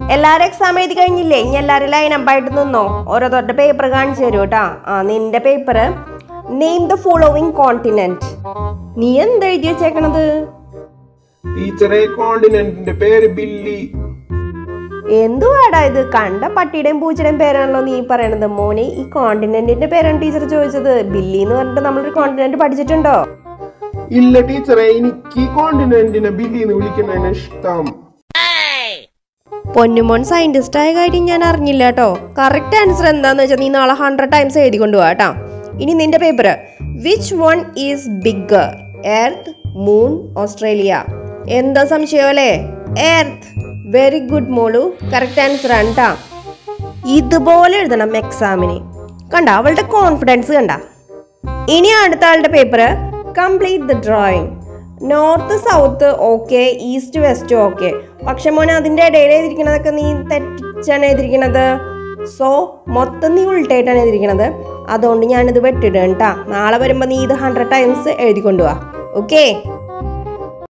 എല്ലാവരും എക്സാം എഴുതി കഴിഞ്ഞില്ലേ ഇനി എല്ലാവരും ലൈനപ്പായിട്ട് നിന്നോ ഓരോരുത്തരുടെ പേപ്പർ കാണിച്ചു തരൂ കേട്ടാ ആ നിന്റെ paper name the following continent നീ എന്താ എഴുതി വെച്ചേക്കണത് ടീച്ചറെ കോണ്ടിനെന്റിന്റെ പേര് ബില്ലി എന്തുവാടാ ഇത് കണ്ട പട്ടിയുടെയും പൂച്ചയുടെയും പേരാണല്ലോ നീ പറയണത് മോനെ ഈ കോണ്ടിനെന്റിന്റെ പേരാണ് ടീച്ചർ ചോദിച്ചത് ബില്ലി എന്ന് പറഞ്ഞിട്ട് നമ്മളൊരു കോണ്ടിനെന്റ് പഠിച്ചിട്ടുണ്ടോ ഇല്ല ടീച്ചറെ എനിക്ക് കോണ്ടിനെന്റിനെ ബില്ലി എന്ന് വിളിക്കുന്നതിന് ഇഷ്ടം പൊന്നുമോൻ സയന്റിസ്റ്റ് ആയ കാര്യം ഞാൻ അറിഞ്ഞില്ല കേട്ടോ കറക്റ്റ് ആൻസർ എന്താന്ന് വെച്ചാൽ നീ നാളെ ഹൺഡ്രഡ് ടൈംസ് എഴുതി കൊണ്ടുപോവാ കേട്ടോ ഇനി നിന്റെ paper which one is bigger earth moon Australia എന്താ സംശയം അല്ലേ എർത്ത് വെരി ഗുഡ് മോളു കറക്റ്റ് ആൻസർ ആണ് ട്ടാ. ഇതുപോലെ എഴുതണം എക്സാമിന് കണ്ട അവളുടെ കോൺഫിഡൻസ് കണ്ട ഇനി അടുത്ത ആളുടെ paper complete the drawing north south okay east west okay പക്ഷെ മോനെ അതിൻ്റെ ഇടയിൽ എഴുതിയിരിക്കണതൊക്കെ നീ തെറ്റിച്ചാണ് എഴുതിയിരിക്കണത് സോ മൊത്തം നീ ഉൾട്ടായിട്ടാണ് എഴുതിയിരിക്കണത് അതുകൊണ്ട് ഞാനിത് വെട്ടിടും കേട്ടാ നാളെ വരുമ്പോൾ നീ ഇത് ഹൺഡ്രഡ് ടൈംസ് എഴുതി കൊണ്ടുപോവാ ഓക്കേ